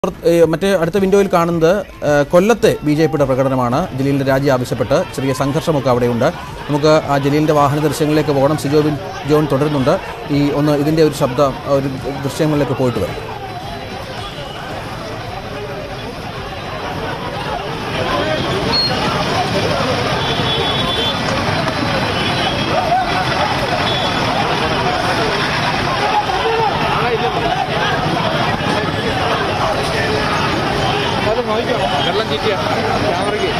ഏ, മറ്റേ അടുത്ത വിൻഡോയിൽ കാണുന്നത് ഏ, കൊല്ലത്തെ ബി ജെ പിയുടെ പ്രകടനമാണ് ജലീലിന്റെ രാജി ആവശ്യപ്പെട്ട് ചെറിയ സംഘർഷമൊക്കെ അവിടെയുണ്ട് നമുക്ക് ആ ജലീലിന്റെ വാഹന ദൃശ്യങ്ങളിലേക്ക് പോകണം സിജോബിൻ ജോൺ തുടരുന്നുണ്ട് ഈ ഒന്ന് ഇതിന്റെ ഒരു ശബ്ദം ഒരു ദൃശ്യങ്ങളിലേക്ക് പോയിട്ട് വരാം വെള്ളം ചീറ്റിയ ക്യാമറയ്ക്ക്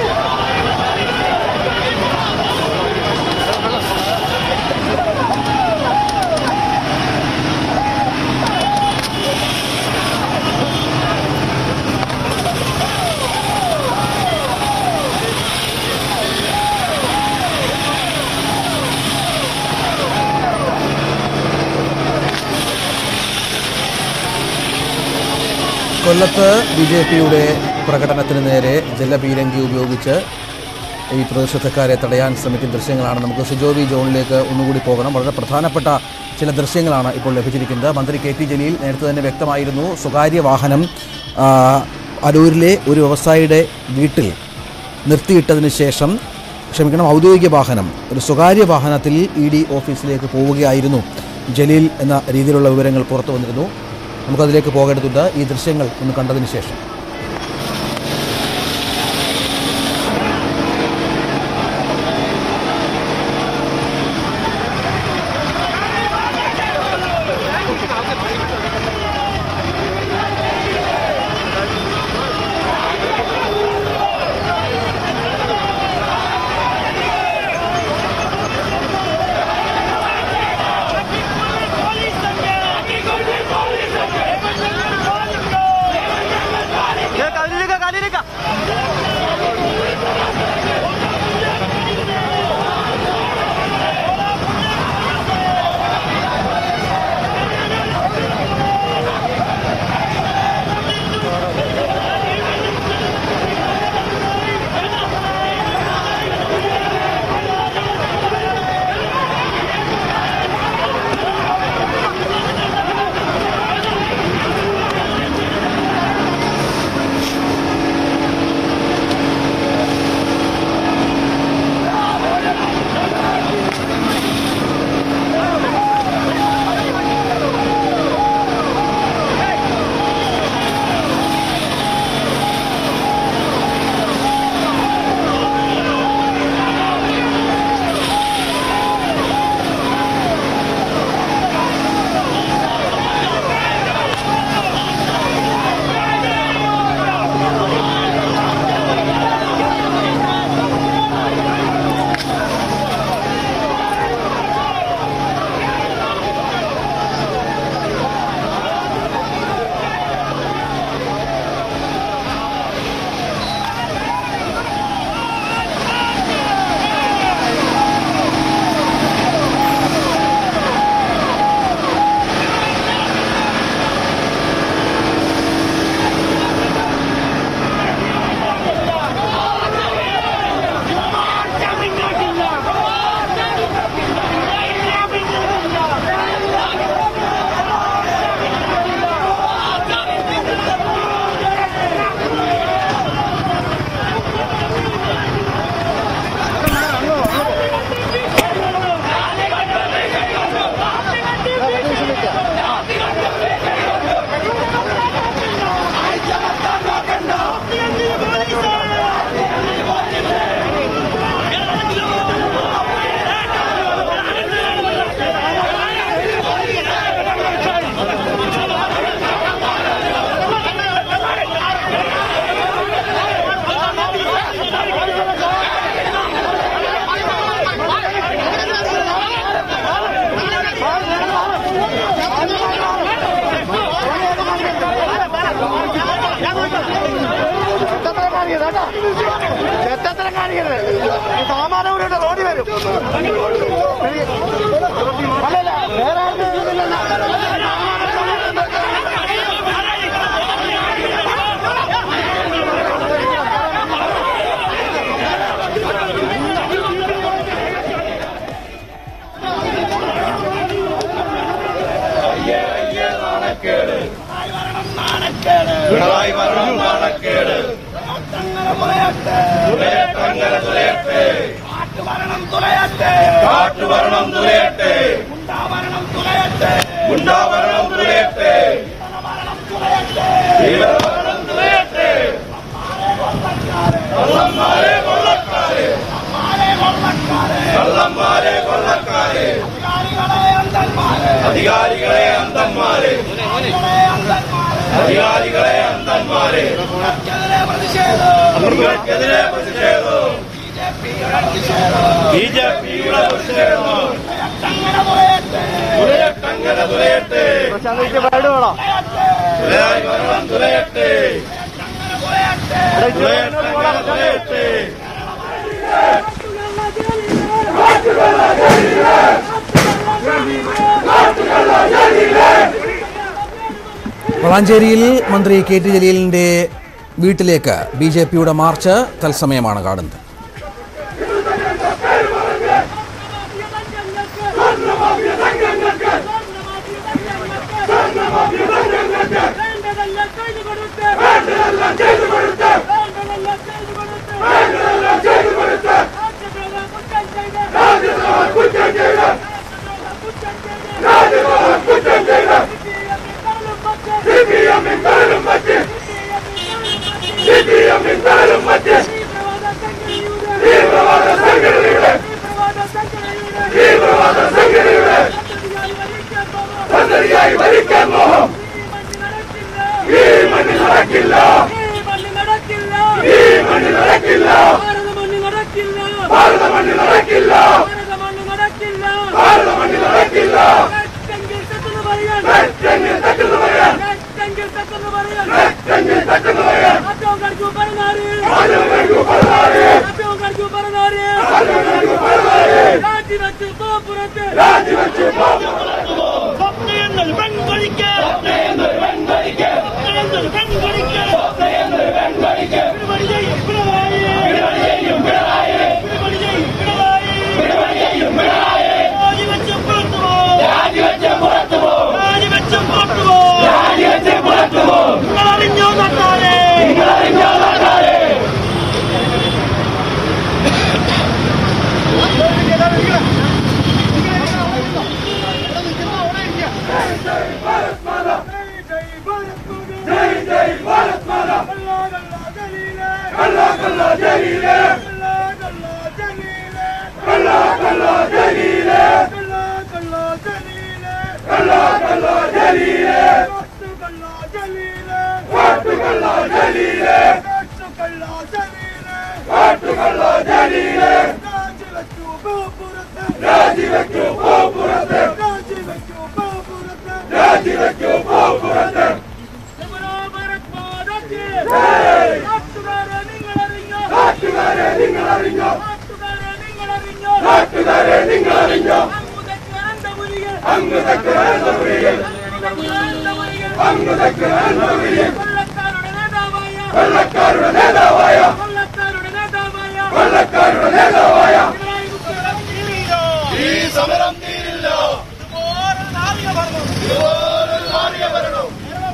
കൊല്ലത്ത് ബി ജെ പിയുടെ പ്രകടനത്തിന് നേരെ ജലപീരങ്കി ഉപയോഗിച്ച് ഈ പ്രതിഷേധക്കാരെ തടയാൻ ശ്രമിക്കുന്ന ദൃശ്യങ്ങളാണ് നമുക്ക് സിജോബി ജോണിലേക്ക് ഒന്നുകൂടി പോകണം വളരെ പ്രധാനപ്പെട്ട ചില ദൃശ്യങ്ങളാണ് ഇപ്പോൾ ലഭിച്ചിരിക്കുന്നത് മന്ത്രി കെ ടി ജലീൽ നേരത്തെ തന്നെ വ്യക്തമായിരുന്നു സ്വകാര്യ വാഹനം ആ, അരൂരിലെ ഒരു വ്യവസായിയുടെ വീട്ടിൽ നിർത്തിയിട്ടതിന് ശേഷം ക്ഷമിക്കണം ഔദ്യോഗിക വാഹനം ഒരു സ്വകാര്യ വാഹനത്തിൽ ഇ ഡി ഓഫീസിലേക്ക് പോവുകയായിരുന്നു ജലീൽ എന്ന രീതിയിലുള്ള വിവരങ്ങൾ പുറത്തു വന്നിരുന്നു നമുക്കതിലേക്ക് പോകേണ്ടതുണ്ട് ഈ ദൃശ്യങ്ങൾ ഒന്ന് കണ്ടതിന് ശേഷം ചെറ്റത്തരം കാണിക്കരുത് സാമാനവരുടെ റോഡി വരും അല്ലല്ല വേറെ ആർക്കും ഇതില്ലല്ലോ. കാട്ടുഭരണം തുലയട്ടെ കാട്ടുഭരണം തുലയട്ടെ ഗുണ്ടാഭരണം തുലയട്ടെ ഗുണ്ടാഭരണം തുലയട്ടെ ഭരണം തുലയട്ടെ ഭീകരഭരണം തുലയട്ടെ കള്ളന്മാരെ കൊള്ളക്കാരെ ആരെ കൊള്ളക്കാരെ കള്ളന്മാരെ കൊള്ളക്കാരെ അധികാരികളെ അന്തന്മാരെ അധികാരികളെ അന്തന്മാരെ അധികാരികളെ അന്തന്മാരെ ഇവർക്കെതിരെ പ്രതിഷേധം നിങ്ങൾക്കെതിരെ പ്രതിഷേധം ബി ജെ പിയുടെ പ്രതിഷേധം അങ്ങനെ തുലയട്ടെ തുലയട്ടങ്ങനെ തുലയട്ടെ തുലയായി വരണം തുലയട്ടെ തുലയട്ടങ്ങനെ തുലയട്ടെ വളാഞ്ചേരിയിൽ മന്ത്രി കെ ടി ജലീലിൻ്റെ വീട്ടിലേക്ക് ബി ജെ പിയുടെ മാർച്ച് തത്സമയമാണ് കാണുന്നത് ഭരിക്കാൻ മോഹം ഈ മണ്ണിൽ നടക്കില്ല ഈ മണ്ണിൽ നടക്കില്ല ഭാരത മണ്ണിൽ നടക്കില്ല ഭാരത മണ്ണിൽ നടക്കില്ല തെറ്റെങ്കിൽ തെറ്റെന്ന് പറയാൻ തെറ്റെങ്കിൽ തെറ്റെന്ന് പറയാൻ ആദ്യം കഴിക്കൂ പതിനാറ് രാജിവെച്ച് പോപ്പുറത്ത് രാജിവെച്ച് പോ സ്വപ്നങ്ങൾ വെൺകൊടിക്ക് സ്വപ്നങ്ങൾ വെൺകൊടിക്ക് പിടിപടി ചെയ്യും പിണറായി പിടിപടി ചെയ്യും പിണറായി രാജിവെച്ച് പുറത്തു പോ രാജിവെച്ച് പുറത്തു പോ നിങ്ങളറിഞ്ഞോ നട്ടാലേ ജയ് ജയ് ഭാരത് മാതാ കല്ലാ കല്ലാ ജലീലേ കല്ലാ കല്ലാ ജലീലേ കല്ലാ കല്ലാ ജലീലേ കാട്ടുകല്ലാ ജലീലേ കാട്ടുകല്ലാ ജലീലേ രാജിവെക്കൂ പോ പുറത്ത് രാജിവെക്കൂ പോ പുറത്ത് നാട്ടുകാരെ നിങ്ങൾ അറിഞ്ഞോ നാട്ടുകാരെ നിങ്ങൾ അറിഞ്ഞോ അങ്ങ് തെക്ക് അനന്തപുരിയിൽ അങ്ങ് തെക്ക് അനന്തപുരിയിൽ വെള്ളക്കാരുടെ നേതാവായ വെള്ളക്കാരുടെ നേതാവായ ഈ സമരം തീരില്ല ഇതുപോലൊരു നാറിയ ഭരണം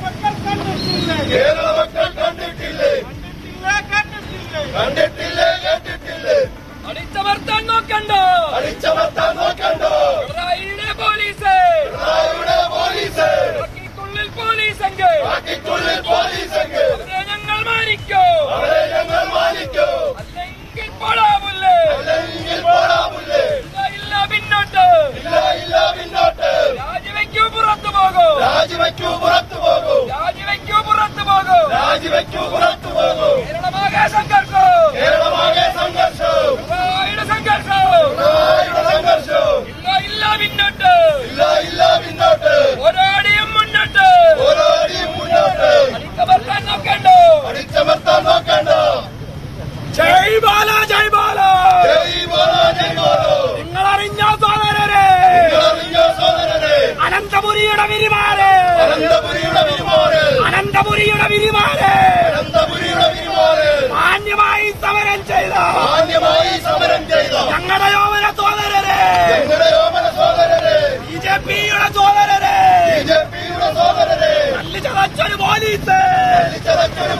കേരള മക്കൾ കണ്ടിട്ടില്ലേ കണ്ടിട്ടില്ലേ കേട്ടിട്ടില്ലേ അടിച്ചമർത്താൻ നോക്കണ്ടോ അടിച്ചമർത്താൻ നോക്കണ്ടോ പിണറായിയുടെ പോലീസ് പിണറായിയുടെ പോലീസ് ബാക്കിക്കുള്ളിൽ പോലീസെങ്കിൽ ബാക്കിക്കുള്ളിൽ പോലീസ് എങ്കിൽ അവരെ ഞങ്ങൾ മാനിക്കോ അവരെ ഞങ്ങൾ മാനിക്കൂ അല്ലെങ്കിൽ പോടാവുല്ലേ അല്ലെങ്കിൽ പോടാ പുല്ല് ഇല്ല ഇല്ല പിന്നോട്ട് ഇല്ല ഇല്ല പിന്നോട്ട് രാജിവെക്കൂ പുറത്തു പോകൂ രാജിവെക്കൂ പുറത്തു പോകൂ രാജിവെക്കൂ പുറത്തു പോകൂ രാജിവെക്കൂ പുറത്തു പോകൂ കേരളമാകെ സംഘർഷോ കേരളമാകെ സംഘർഷവും പിണറായിയുടെ സംഘർഷോ പിണറായിയുടെ സംഘർഷവും ഇല്ല ഇല്ല പിന്നോട്ട് ഇല്ല ഇല്ല പിന്നോട്ട് പോരാടിയും മുന്നോട്ട് ഓരോരിയും മുന്നോട്ട് അടിച്ചമർത്താൻ നോക്കണ്ടോ അടിച്ചമർത്താൻ നോക്കണ്ട ജയ് ബാല ജയ് ബാല ജയ് ബോലോ ജയ് ബോലോ നിങ്ങൾ അറിഞ്ഞ സോദരരെ നിങ്ങളറിഞ്ഞോ സോദരരെ അനന്തപുരിയുടെ വിരിമാരെ അനന്തപുരിയുടെ വിരുമാറ് അനന്തപുരിയുടെ വിരിമാരെ അനന്തപുരിയുടെ വിരുമാറ് മാന്യമായി സമരം ചെയ്ത മാന്യമായി സമരം ചെയ്ത ഞങ്ങളുടെ യോവന സോദരരെ ഞങ്ങളുടെ യോമന സോദരരെ ബി ജെ പിയുടെ സോദരരെ ബി ജെ പിയുടെ സോദരരെ തല്ലിച്ചതച്ചൊരു പോലീസ് ചതച്ചൊരു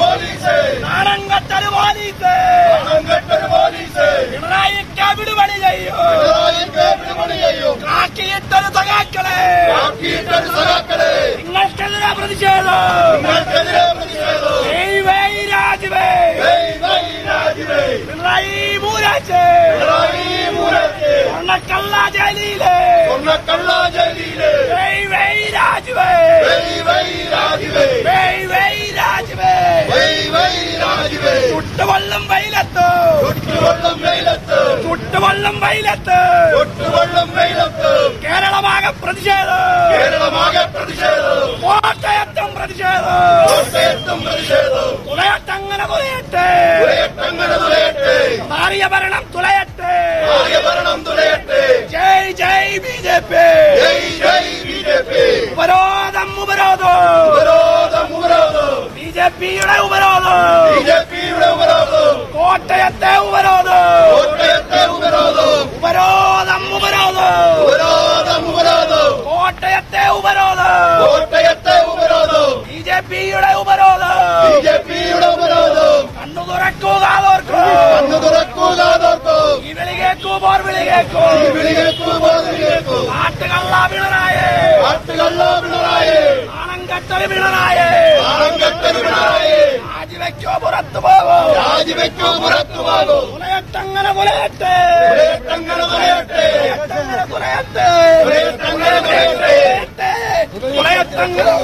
വെയിലത്ത് ഒട്ടുവെള്ളം വെയിലത്ത് കേരളമാകെ പ്രതിഷേധം കേരളമാകെ പ്രതിഷേധം കോട്ടയത്തും പ്രതിഷേധം കോട്ടയത്തും പ്രതിഷേധം തുലയട്ടങ്ങനെ തുലയട്ടെ തുലയട്ടങ്ങനെ തുലയട്ടെ മാറിയ ഭരണം തുലയട്ടെ ആര്യ ഭരണം തുലയട്ടെ ജയ് ജയ് ബി ജെ പി ജയ് ജയ് ബി ജെ പി ഉപരോധം ഉപരോധം ഉപരോധം ഉപരോധം ബി ജെ പിയുടെ ഉപരോധം ബി ജെ പിയുടെ ഉപരോധം കോട്ടയത്തെ ഉപരോധം കോട്ടയത്തെ ഉപരോധം ഉപരോധം ഉപരോധം ഉപരോധം ഉപരോധം കോട്ടയത്തെ ഉപരോധം കോട്ടയത്തെ ഉപരോധം ബി ജെ പിയുടെ ഉപരോധം ബി ജെ പിയുടെ ഉപരോധം കണ്ണു തുറക്കുക അതോർക്കൂ കണ്ണു തുറക്കൂലാതോർക്കും ഈ വിളി കേൾക്കൂ പോർ വിളി കേൾക്കൂ ഈ വിളി കേൾക്കൂ ബോധം കേൾക്കൂ നാട്ടുകള്ള പിണറായേ കാട്ടുകള്ള പിണറായി നാണം കെട്ടൽ പിണറായേ നാണം കെട്ടൽ പിണറായി രാജിവെക്കോ പുറത്തു പോകൂ രാജിവെക്കൂ പുറത്തു പോകൂ തുലയട്ടങ്ങനെ തുലയട്ടെ തുലയട്ടങ്ങനെ തുലയട്ടെ തുലയട്ടങ്ങനെ തുലയട്ടെ തുലയട്ടങ്ങനെ തുലയട്ടെ തുലയട്ടങ്ങനെ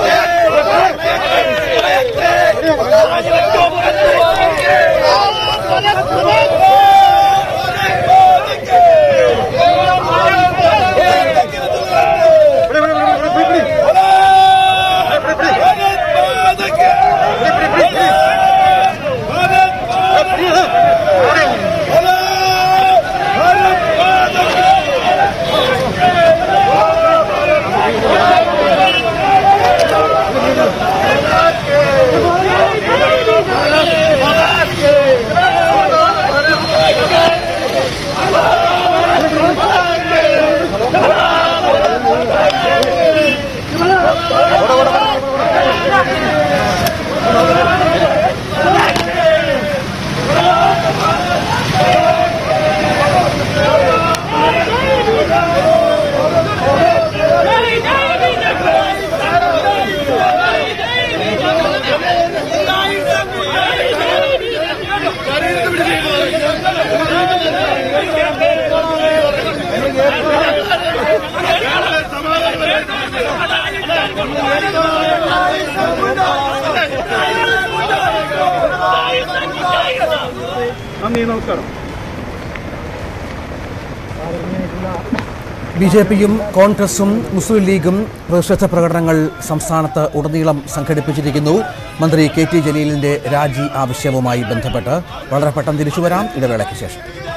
തുലയട്ടെ രാജിവെക്കോ പുറത്തു നന്ദി നമസ്കാരം ബി ജെ പിയും കോൺഗ്രസും മുസ്ലിം ലീഗും പ്രതിഷേധ പ്രകടനങ്ങൾ സംസ്ഥാനത്ത് ഉടനീളം സംഘടിപ്പിച്ചിരിക്കുന്നു മന്ത്രി കെ ടി ജലീലിന്റെ രാജി ആവശ്യവുമായി ബന്ധപ്പെട്ട് വളരെ പെട്ടെന്ന് തിരിച്ചുവരാം ഇടവേളയ്ക്ക് ശേഷം